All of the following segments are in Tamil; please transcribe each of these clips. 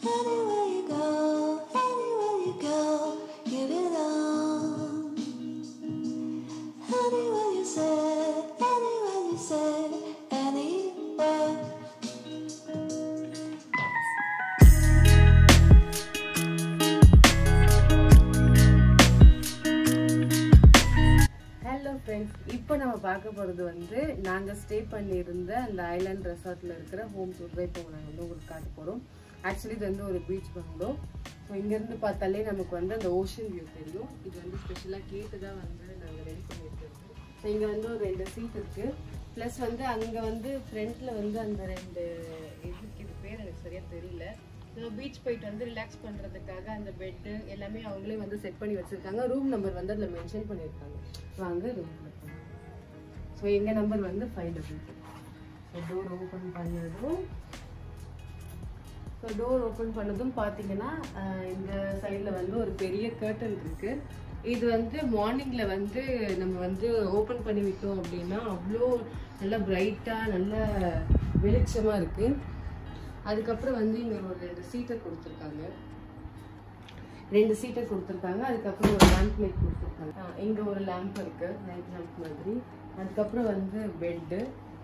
Anywhere you go, anywhere you go, you belong. Anywhere you say, anywhere you say, anywhere. Hello friends இப்போ நம்ம பார்க்க போகிறது வந்து நாங்கள் ஸ்டே பண்ணியிருந்த அந்த ஐலாண்ட் ரெசார்ட்டில் இருக்கிற ஹோம் டூர் தான் இப்போ நாங்கள் வந்து உங்களுக்கு காட்ட போகிறோம் ஆக்சுவலி இது வந்து ஒரு பீச் பங்களோ ஸோ இங்கேருந்து பார்த்தாலே நமக்கு வந்து அந்த ஓஷன் வியூ தெரியும் இது வந்து ஸ்பெஷலாக கேட்டு தான் வந்து நாங்கள் ரெடி பண்ணியிருக்கோம் ஸோ இங்கே வந்து ஒரு ரெண்டு சீட் இருக்குது ப்ளஸ் வந்து அங்கே வந்து ஃப்ரண்ட்டில் வந்து அந்த ரெண்டு இதுக்கு இது பேர் எனக்கு சரியாக தெரியல நம்ம பீச் போயிட்டு வந்து ரிலாக்ஸ் பண்ணுறதுக்காக அந்த பெட்டு எல்லாமே அவங்களே வந்து செட் பண்ணி வச்சுருக்காங்க ரூம் நம்பர் வந்து அதில் மென்ஷன் பண்ணியிருக்காங்க வாங்க ரூம்ல ஸோ எங்கள் நம்பர் வந்து five double so door open பண்ணதும் ஸோ டோர் ஓப்பன் பண்ணதும் பார்த்தீங்கன்னா ஆஹ் இந்த சைடில் வந்து ஒரு பெரிய கர்டன் இருக்கு இது வந்து மார்னிங்கில் வந்து நம்ம வந்து ஓப்பன் பண்ணி விட்டோம் அப்படின்னா அவ்வளோ நல்லா பிரைட்டாக நல்ல வெளிச்சமாக இருக்குது அதுக்கப்புறம் வந்து இங்கே ஒரு ரெண்டு சீட்டர் கொடுத்துருக்காங்க ரெண்டு சீட்டர் கொடுத்துருக்காங்க அதுக்கப்புறம் ஒரு லேம்ப் லைட் கொடுத்துருக்காங்க ஆ, இங்க ஒரு லேம்ப் இருக்கு நைட் லேம்ப் மாதிரி அதுக்கப்புறம் வந்து பெட்டு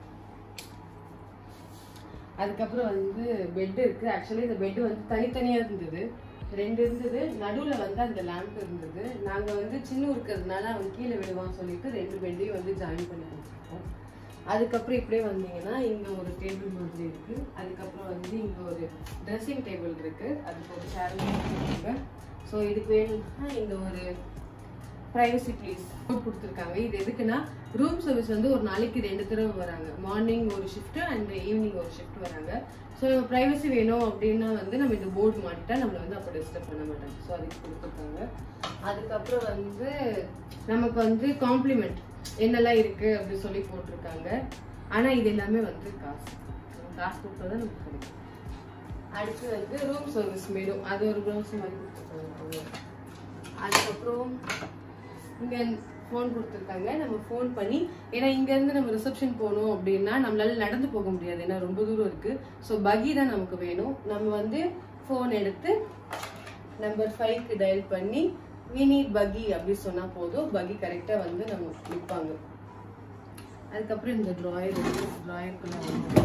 அதுக்கப்புறம் வந்து பெட் இருக்கு ஆக்சுவலி இந்த பெட் வந்து தனித்தனியா இருந்தது ரெண்டு இருந்தது நடுவுல வந்து அந்த லேம்ப் இருந்தது நாங்க வந்து சின்ன இருக்கிறதுனால அவன் கீழே விடுவான்னு சொல்லிட்டு ரெண்டு பெட்டையும் வந்து ஜாயின் பண்ணி வச்சிருக்கோம் அதுக்கப்புறம் இப்படியே வந்தீங்கன்னா இங்க ஒரு டேபிள் மாதிரி இருக்கு அதுக்கப்புறம் வந்து இங்க ஒரு ட்ரெஸ்ஸிங் டேபிள் இருக்கு அதுக்கு ஒரு சேர் கொடுத்துருக்காங்க ஸோ இதுக்கு வேணும்னா இங்க ஒரு ப்ரைவசி ப்ளீஸ் கொடுத்துருக்காங்க இது எதுக்குன்னா ரூம் சர்வீஸ் வந்து ஒரு நாளைக்கு ரெண்டு தடவை வராங்க மார்னிங் ஒரு ஷிஃப்ட் அண்ட் ஈவினிங் ஒரு ஷிஃப்ட் வராங்க ஸோ நம்ம ப்ரைவசி வேணும் அப்படின்னா வந்து நம்ம இந்த போர்டு மாட்டிட்டா நம்மளை வந்து அப்போ டிஸ்டர்ப் பண்ண மாட்டாங்க ஸோ அதுக்கு கொடுத்துருக்காங்க அதுக்கப்புறம் வந்து நமக்கு வந்து காம்ப்ளிமெண்ட் என்னெல்லாம் இருக்கு அப்படின்னு சொல்லி போட்டிருக்காங்க ஆனா இது எல்லாமே வந்து காசு நம்ம காசு கொடுத்தா தான் நமக்கு கிடைக்கும் அடுத்து வந்து ரூம் சர்வீஸ் மெனு அது ஒரு ப்ரௌஸ் மாதிரி கொடுத்துருக்காங்க அதுக்கப்புறம் இங்க ஃபோன் கொடுத்துருக்காங்க நம்ம ஃபோன் பண்ணி ஏன்னா இங்க இருந்து நம்ம ரிசப்ஷன் போகணும் அப்படின்னா நம்மளால நடந்து போக முடியாது ஏன்னா ரொம்ப தூரம் இருக்கு ஸோ பகி தான் நமக்கு வேணும் நம்ம வந்து ஃபோன் எடுத்து நம்பர் ஃபைவ்க்கு டயல் பண்ணி we need பகி அப்படி சொன்னா போதும் பகி கரெக்டா வந்து நம்ம நிற்பாங்க அதுக்கப்புறம் இந்த ட்ராயர் இருக்கு ட்ராயருக்குள்ள வந்து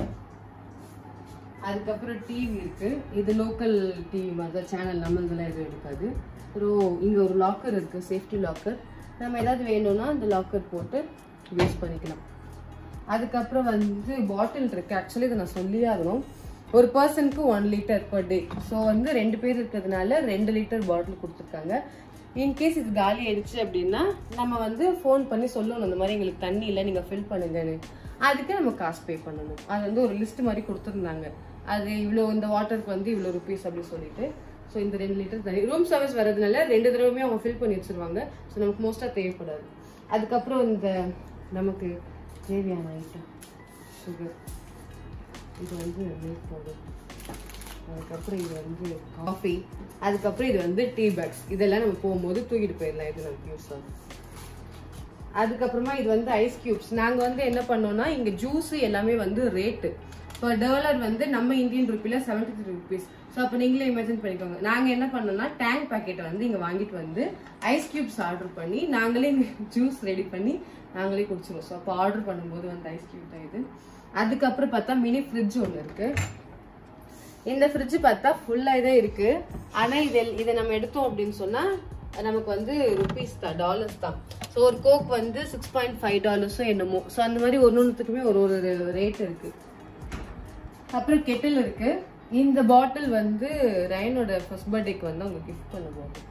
அதுக்கப்புறம் டிவி இருக்கு இது லோக்கல் டிவி மாதிரி தான் சேனல் நம்ம இதெல்லாம் எதுவும் எடுக்காது அப்புறம் இங்க ஒரு லாக்கர் இருக்கு சேஃப்டி லாக்கர் நம்ம ஏதாவது வேணும்னா அந்த லாக்கர் போட்டு யூஸ் பண்ணிக்கலாம் அதுக்கப்புறம் வந்து பாட்டில் இருக்கு ஆக்சுவலி இதை நான் சொல்லியே ஆகணும் ஒரு பர்சனுக்கு one litre per day so வந்து ரெண்டு பேர் இருக்கிறதுனால ரெண்டு லிட்டர் பாட்டில் கொடுத்துருக்காங்க இன்கேஸ் இது காலி ஆயிடுச்சு அப்படின்னா நம்ம வந்து ஃபோன் பண்ணி சொல்லணும் இந்த மாதிரி எங்களுக்கு தண்ணி இல்லை நீங்கள் ஃபில் பண்ணுங்கன்னு அதுக்கு நம்ம காசு பே பண்ணணும் அது வந்து ஒரு லிஸ்ட் மாதிரி கொடுத்துருந்தாங்க அது இவ்வளோ இந்த வாட்டருக்கு வந்து இவ்வளோ ருபீஸ் அப்படின்னு சொல்லிட்டு ஸோ இந்த ரெண்டு லிட்டர் தண்ணி ரூம் சர்வீஸ் வரதுனால ரெண்டு தடவையுமே அவங்க ஃபில் பண்ணி வச்சிருவாங்க ஸோ நமக்கு மோஸ்ட்டாக தேவைப்படாது அதுக்கப்புறம் இந்த நமக்கு தேவையான ஐட்டம் சுகர் இது வந்து மில்க் பவுடர் அதுக்கப்புறம் இது வந்து காஃபி அதுக்கப்புறம் இது வந்து டீ பேக்ஸ் இதெல்லாம் நம்ம போகும்போது தூக்கிட்டு போயிடலாம் இது நமக்கு யூஸ் ஆகும் அதுக்கப்புறமா இது வந்து ஐஸ் கியூப்ஸ் நாங்க வந்து என்ன பண்ணோம்னா இங்க ஜூஸ் எல்லாமே வந்து ரேட்டு இப்போ டாலர் வந்து நம்ம இந்தியன் ருப்பில செவன்டி த்ரீ ருபீஸ் ஸோ அப்போ நீங்களே இமேஜின் பண்ணிக்கோங்க நாங்க என்ன பண்ணோம்னா டேங்க் பாக்கெட்டை வந்து இங்க வாங்கிட்டு வந்து ஐஸ் கியூப்ஸ் ஆர்டர் பண்ணி நாங்களே இங்க ஜூஸ் ரெடி பண்ணி நாங்களே குடிச்சிருவோம் ஸோ அப்போ ஆர்டர் பண்ணும்போது வந்து ஐஸ் கியூப் தான் இது அதுக்கப்புறம் பார்த்தா மினி ஃப்ரிட்ஜ் ஒன்று இருக்கு இந்த ஃப்ரிட்ஜ் பார்த்தா ஃபுல்லாக தான் இருக்கு ஆனா இது இதை நம்ம எடுத்தோம் அப்படின்னு சொன்னா நமக்கு வந்து ருபீஸ் தான் டாலர்ஸ் தான் ஸோ ஒரு கோக் வந்து சிக்ஸ் பாயிண்ட் ஃபைவ் டாலர்ஸோ என்னமோ ஸோ அந்த மாதிரி ஒரு ஒன்றுத்துக்குமே ஒரு ஒரு ரேட் இருக்கு அப்புறம் கெட்டில் இருக்கு இந்த பாட்டில் வந்து ரயனோட ஃபர்ஸ்ட் பர்த்டேக்கு வந்து அவங்க கிஃப்ட் பண்ண போகும்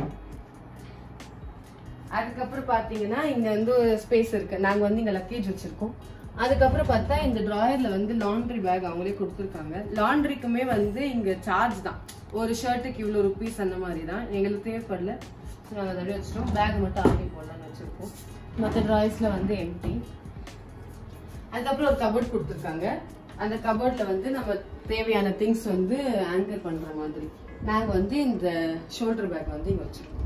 அதுக்கப்புறம் பாத்தீங்கன்னா இங்க வந்து ஒரு ஸ்பேஸ் இருக்கு நாங்க வந்து இங்க லக்கேஜ் வச்சிருக்கோம் அதுக்கப்புறம் பார்த்தா இந்த டிராயர்ல வந்து லாண்ட்ரி பேக் அவங்களே கொடுத்துருக்காங்க லாண்ட்ரிக்குமே வந்து இங்க சார்ஜ் தான் ஒரு ஷர்ட்டுக்கு இவ்வளோ ருபீஸ் அந்த மாதிரி தான் எங்களுக்கு தேவைப்படல ஸோ நாங்கள் அதை அப்படியே வச்சிட்டோம் பேக் மட்டும் ஆட்டி போடலாம்னு வச்சிருக்கோம் மற்ற ட்ராயர்ஸ்ல வந்து எம்டி அதுக்கப்புறம் ஒரு கபோர்ட் கொடுத்துருக்காங்க அந்த கபோர்ட்ல வந்து நம்ம தேவையான திங்ஸ் வந்து ஆங்கர் பண்ற மாதிரி நாங்க வந்து இந்த ஷோல்டர் பேக் வந்து இங்க வச்சிருக்கோம்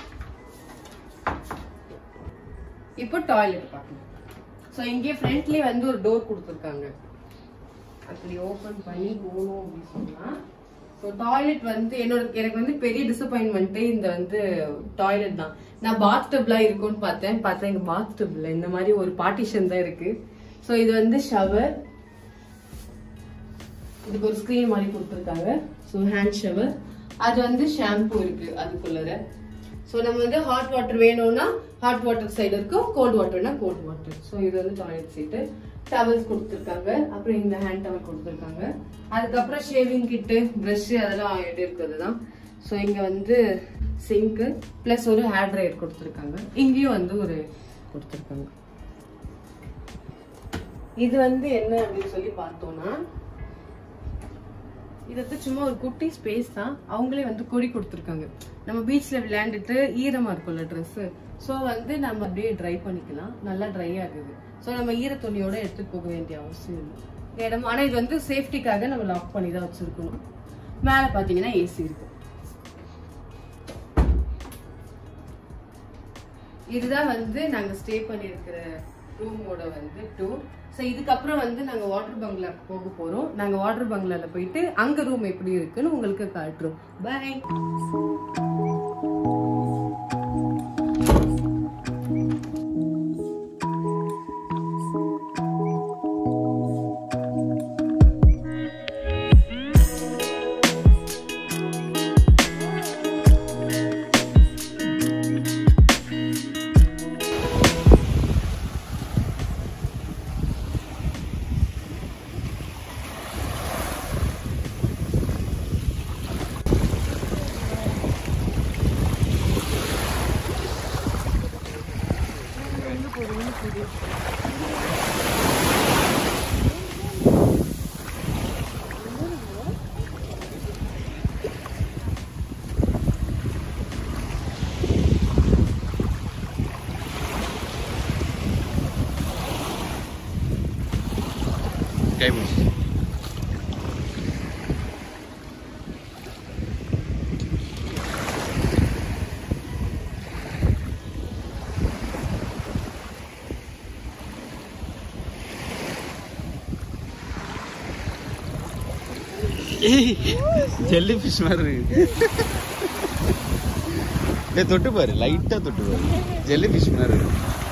இப்போ டாய்லெட் பார்க்கணும் ஸோ இங்கே ஃப்ரண்ட்லேயே வந்து ஒரு டோர் கொடுத்துருக்காங்க அப்படி ஓப்பன் பண்ணி போகணும் அப்படின்னு சொன்னா ஸோ டாய்லெட் வந்து என்னோட எனக்கு வந்து பெரிய டிசப்பாயின்மெண்ட்டே இந்த வந்து டாய்லெட் தான் நான் பாத் டப்லாம் இருக்கும்னு பார்த்தேன் பார்த்தா இங்க பாத் டப்ல இந்த மாதிரி ஒரு பார்ட்டிஷன் தான் இருக்கு ஸோ இது வந்து ஷவர் இதுக்கு ஒரு ஸ்க்ரீன் மாதிரி கொடுத்துருக்காங்க ஸோ ஹேண்ட் ஷவர் அது வந்து ஷாம்பு இருக்கு அதுக்குள்ளர ஸோ நம்ம வந்து ஹாட் வாட்டர் வேணும்னா ஹாட் வாட்டர் சைடு இருக்கும் கோல்ட் வாட்டர்னா கோல்ட் வாட்டர் ஸோ இது வந்து டாய்லெட் சீட்டு டவல்ஸ் கொடுத்துருக்காங்க அப்புறம் இந்த ஹேண்ட் டவல் கொடுத்துருக்காங்க அதுக்கப்புறம் ஷேவிங் கிட்டு ப்ரஷ் அதெல்லாம் எப்படி இருக்கிறது தான் ஸோ இங்கே வந்து சிங்க்கு ப்ளஸ் ஒரு ஹேர் ட்ரையர் கொடுத்துருக்காங்க இங்கேயும் வந்து ஒரு கொடுத்துருக்காங்க இது வந்து என்ன அப்படின்னு சொல்லி பார்த்தோம்னா இது வந்து சும்மா ஒரு குட்டி ஸ்பேஸ் தான் அவங்களே வந்து கொடி கொடுத்துருக்காங்க நம்ம பீச்ல விளையாண்டுட்டு ஈரமா இருக்கும்ல ட்ரெஸ் ஸோ வந்து நம்ம அப்படியே ட்ரை பண்ணிக்கலாம் நல்லா ட்ரை ஆகுது ஸோ நம்ம ஈர துணியோட எடுத்துட்டு போக வேண்டிய அவசியம் இல்லை இந்த இடம் ஆனா இது வந்து சேஃப்டிக்காக நம்ம லாக் பண்ணி தான் வச்சிருக்கணும் மேல பாத்தீங்கன்னா ஏசி இருக்கு இதுதான் வந்து நாங்க ஸ்டே பண்ணியிருக்கிற ரூமோட வந்து டூர் ஸோ இதுக்கப்புறம் வந்து நாங்க வாட்டர் பங்களாக்கு போக போறோம் நாங்க வாட்டர் பங்களால போயிட்டு அங்க ரூம் எப்படி இருக்குன்னு உங்களுக்கு காட்டுறோம் பை கை பிடிச்சி ஜெல்லி ஃபிஷ் மாதிரி இருக்கு டேய், தொட்டு பாரு லைட்டா தொட்டு பாரு ஜெல்லி ஃபிஷ் மாதிரி இருக்கு